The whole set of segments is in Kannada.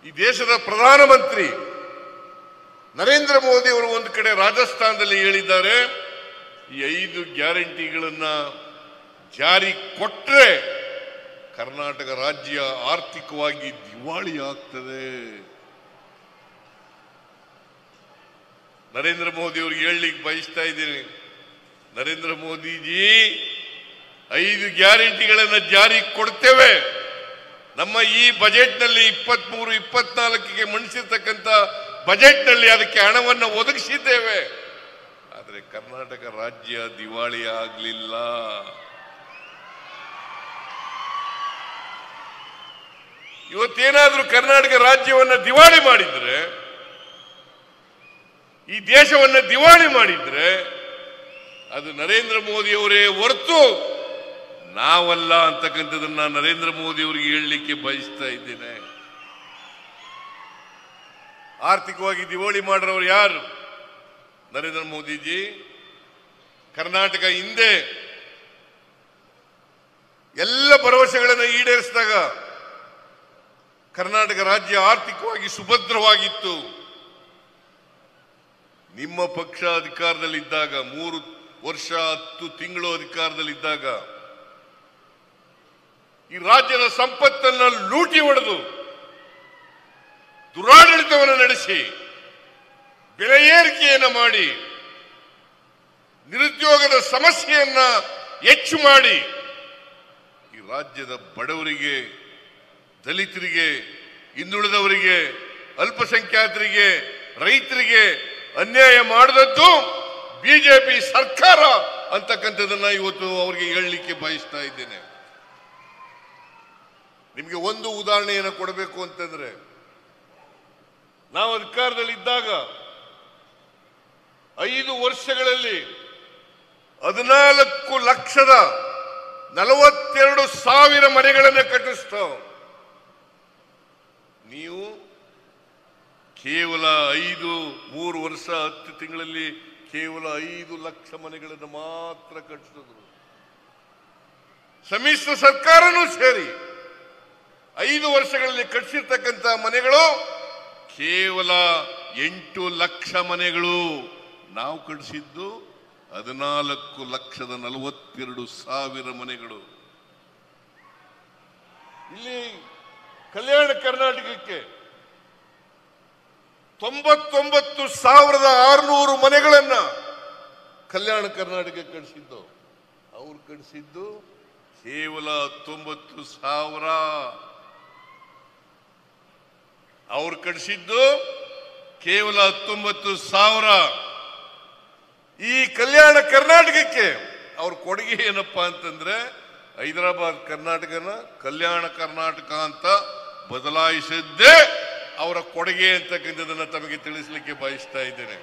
ಈ ದೇಶದ ಪ್ರಧಾನಮಂತ್ರಿ ನರೇಂದ್ರ ಮೋದಿ ಅವರು ಒಂದು ಕಡೆ ರಾಜಸ್ಥಾನದಲ್ಲಿ ಹೇಳಿದ್ದಾರೆ ಈ ಐದು ಗ್ಯಾರಂಟಿಗಳನ್ನ ಜಾರಿ ಕೊಟ್ರೆ ಕರ್ನಾಟಕ ರಾಜ್ಯ ಆರ್ಥಿಕವಾಗಿ ದಿವಾಳಿ ಆಗ್ತದೆ ನರೇಂದ್ರ ಮೋದಿ ಅವ್ರಿಗೆ ಹೇಳಲಿಕ್ಕೆ ಬಯಸ್ತಾ ಇದ್ದೀನಿ ನರೇಂದ್ರ ಮೋದಿಜಿ ಐದು ಗ್ಯಾರಂಟಿಗಳನ್ನ ಜಾರಿ ಕೊಡ್ತೇವೆ ನಮ್ಮ ಈ ಬಜೆಟ್ನಲ್ಲಿ ಇಪ್ಪತ್ಮೂರು ಇಪ್ಪತ್ನಾಲ್ಕಿಗೆ ಮಂಡಿಸಿರ್ತಕ್ಕಂಥ ಬಜೆಟ್ನಲ್ಲಿ ಅದಕ್ಕೆ ಹಣವನ್ನು ಒದಗಿಸಿದ್ದೇವೆ ಆದರೆ ಕರ್ನಾಟಕ ರಾಜ್ಯ ದಿವಾಳಿ ಆಗಲಿಲ್ಲ ಇವತ್ತೇನಾದ್ರೂ ಕರ್ನಾಟಕ ರಾಜ್ಯವನ್ನ ದಿವಾಳಿ ಮಾಡಿದ್ರೆ ಈ ದೇಶವನ್ನ ದಿವಾಳಿ ಮಾಡಿದ್ರೆ ಅದು ನರೇಂದ್ರ ಮೋದಿ ಅವರೇ ಹೊರತು ನಾವಲ್ಲ ಅಂತಕ್ಕಂಥದನ್ನ ನರೇಂದ್ರ ಮೋದಿ ಅವರಿಗೆ ಹೇಳಲಿಕ್ಕೆ ಬಯಸ್ತಾ ಇದ್ದೇನೆ ಆರ್ಥಿಕವಾಗಿ ದಿವಾಳಿ ಮಾಡಿರೋರು ಯಾರು ನರೇಂದ್ರ ಮೋದಿಜಿ ಕರ್ನಾಟಕ ಹಿಂದೆ ಎಲ್ಲ ಭರವಸೆಗಳನ್ನು ಈಡೇರಿಸಿದಾಗ ಕರ್ನಾಟಕ ರಾಜ್ಯ ಆರ್ಥಿಕವಾಗಿ ಸುಭದ್ರವಾಗಿತ್ತು ನಿಮ್ಮ ಪಕ್ಷ ಅಧಿಕಾರದಲ್ಲಿದ್ದಾಗ ಮೂರು ವರ್ಷ ಹತ್ತು ತಿಂಗಳು ಅಧಿಕಾರದಲ್ಲಿದ್ದಾಗ ಈ ರಾಜ್ಯದ ಸಂಪತ್ತನ್ನ ಲೂಟಿ ಹೊಡೆದು ದುರಾಡಳಿತವನ್ನು ನಡೆಸಿ ಬೆಲೆ ಏರಿಕೆಯನ್ನು ಮಾಡಿ ನಿರುದ್ಯೋಗದ ಸಮಸ್ಯೆಯನ್ನ ಹೆಚ್ಚು ಮಾಡಿ ಈ ರಾಜ್ಯದ ಬಡವರಿಗೆ ದಲಿತರಿಗೆ ಹಿಂದುಳಿದವರಿಗೆ ಅಲ್ಪಸಂಖ್ಯಾತರಿಗೆ ರೈತರಿಗೆ ಅನ್ಯಾಯ ಮಾಡದದ್ದು ಬಿಜೆಪಿ ಸರ್ಕಾರ ಅಂತಕ್ಕಂಥದ್ದನ್ನ ಇವತ್ತು ಅವರಿಗೆ ಹೇಳಲಿಕ್ಕೆ ಬಯಸ್ತಾ ಇದ್ದೇನೆ ನಿಮಗೆ ಒಂದು ಉದಾಹರಣೆಯನ್ನು ಕೊಡಬೇಕು ಅಂತಂದ್ರೆ ನಾವು ಅಧಿಕಾರದಲ್ಲಿದ್ದಾಗ ಐದು ವರ್ಷಗಳಲ್ಲಿ ಹದಿನಾಲ್ಕು ಲಕ್ಷದ ನಲವತ್ತೆರಡು ಸಾವಿರ ಮನೆಗಳನ್ನು ಕಟ್ಟಿಸ್ತಾವ ನೀವು ಕೇವಲ ಐದು ಮೂರು ವರ್ಷ ಹತ್ತು ತಿಂಗಳಲ್ಲಿ ಕೇವಲ ಐದು ಲಕ್ಷ ಮನೆಗಳನ್ನು ಮಾತ್ರ ಕಟ್ಟಿಸಿದ್ರು ಸಮ್ಮಿಶ್ರ ಸರ್ಕಾರನೂ ಸೇರಿ ಐದು ವರ್ಷಗಳಲ್ಲಿ ಕಟ್ಟಿಸಿರ್ತಕ್ಕಂಥ ಮನೆಗಳು ಕೇವಲ ಎಂಟು ಲಕ್ಷ ಮನೆಗಳು ನಾವು ಕಟ್ಟಿಸಿದ್ದು ಹದಿನಾಲ್ಕು ಲಕ್ಷದ ನಲವತ್ತೆರಡು ಸಾವಿರ ಮನೆಗಳು ಇಲ್ಲಿ ಕಲ್ಯಾಣ ಕರ್ನಾಟಕಕ್ಕೆ ತೊಂಬತ್ತೊಂಬತ್ತು ಸಾವಿರದ ಆರುನೂರು ಮನೆಗಳನ್ನ ಕಲ್ಯಾಣ ಕರ್ನಾಟಕಕ್ಕೆ ಕಳಿಸಿದ್ದು ಅವ್ರು ಕಳಿಸಿದ್ದು ಕೇವಲ ಹತ್ತೊಂಬತ್ತು ಸಾವಿರ ಅವ್ರು ಕಳಿಸಿದ್ದು ಕೇವಲ ಹತ್ತೊಂಬತ್ತು ಸಾವಿರ ಈ ಕಲ್ಯಾಣ ಕರ್ನಾಟಕಕ್ಕೆ ಅವ್ರ ಕೊಡುಗೆ ಏನಪ್ಪಾ ಅಂತಂದ್ರೆ ಹೈದರಾಬಾದ್ ಕರ್ನಾಟಕನ ಕಲ್ಯಾಣ ಕರ್ನಾಟಕ ಅಂತ ಬದಲಾಯಿಸಿದ್ದೇ ಅವರ ಕೊಡುಗೆ ಅಂತಕ್ಕಂಥದನ್ನ ತಮಗೆ ತಿಳಿಸ್ಲಿಕ್ಕೆ ಬಯಸ್ತಾ ಇದ್ದೇನೆ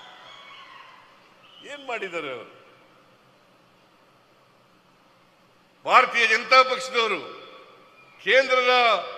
ಏನ್ ಮಾಡಿದ್ದಾರೆ ಅವರು ಭಾರತೀಯ ಜನತಾ ಪಕ್ಷದವರು ಕೇಂದ್ರದ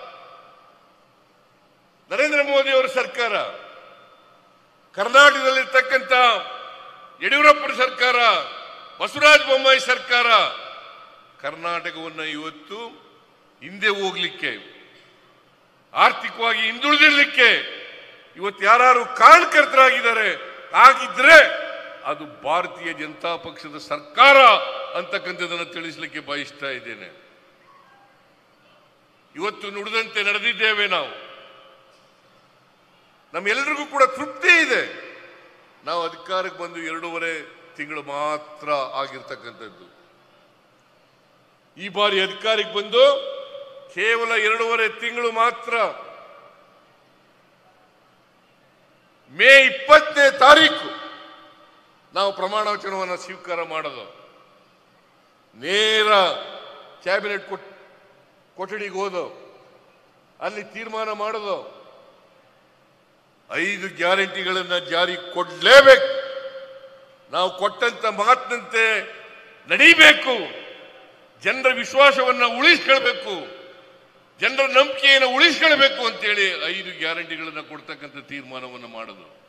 ನರೇಂದ್ರ ಮೋದಿ ಅವರ ಸರ್ಕಾರ ಕರ್ನಾಟಕದಲ್ಲಿರ್ತಕ್ಕಂಥ ಯಡಿಯೂರಪ್ಪನ ಸರ್ಕಾರ ಬಸವರಾಜ ಬೊಮ್ಮಾಯಿ ಸರ್ಕಾರ ಕರ್ನಾಟಕವನ್ನು ಇವತ್ತು ಹಿಂದೆ ಹೋಗ್ಲಿಕ್ಕೆ ಆರ್ಥಿಕವಾಗಿ ಹಿಂದುಳಿದಿರ್ಲಿಕ್ಕೆ ಇವತ್ತು ಯಾರು ಕಾರಣಕರ್ತರಾಗಿದ್ದಾರೆ ಆಗಿದ್ರೆ ಅದು ಭಾರತೀಯ ಜನತಾ ಪಕ್ಷದ ಸರ್ಕಾರ ಅಂತಕ್ಕಂಥದ್ದನ್ನು ತಿಳಿಸಲಿಕ್ಕೆ ಬಯಸ್ತಾ ಇದ್ದೇನೆ ಇವತ್ತು ನುಡಿದಂತೆ ನಡೆದಿದ್ದೇವೆ ನಾವು ನಮ್ಮೆಲ್ಲರಿಗೂ ಕೂಡ ತೃಪ್ತಿ ಇದೆ ನಾವು ಅಧಿಕಾರಕ್ಕೆ ಬಂದು ಎರಡೂವರೆ ತಿಂಗಳು ಮಾತ್ರ ಆಗಿರ್ತಕ್ಕಂಥದ್ದು ಈ ಬಾರಿ ಅಧಿಕಾರಕ್ಕೆ ಬಂದು ಕೇವಲ ಎರಡೂವರೆ ತಿಂಗಳು ಮಾತ್ರ ಮೇ ಇಪ್ಪತ್ತನೇ ತಾರೀಕು ನಾವು ಪ್ರಮಾಣ ವಚನವನ್ನು ಸ್ವೀಕಾರ ಮಾಡೋದು ನೇರ ಕ್ಯಾಬಿನೆಟ್ ಕೊಟ್ ಕೊಠಡಿಗೆ ಹೋದು ಅಲ್ಲಿ ತೀರ್ಮಾನ ಮಾಡೋದು ಐದು ಗ್ಯಾರಂಟಿಗಳನ್ನ ಜಾರಿ ಕೊಡ್ಲೇಬೇಕು ನಾವು ಕೊಟ್ಟಂತ ಮಾತಿನಂತೆ ನಡೀಬೇಕು ಜನರ ವಿಶ್ವಾಸವನ್ನ ಉಳಿಸ್ಕೊಳ್ಬೇಕು ಜನರ ನಂಬಿಕೆಯನ್ನು ಉಳಿಸ್ಕೊಳ್ಬೇಕು ಅಂತೇಳಿ ಐದು ಗ್ಯಾರಂಟಿಗಳನ್ನ ಕೊಡ್ತಕ್ಕಂಥ ತೀರ್ಮಾನವನ್ನು ಮಾಡೋದು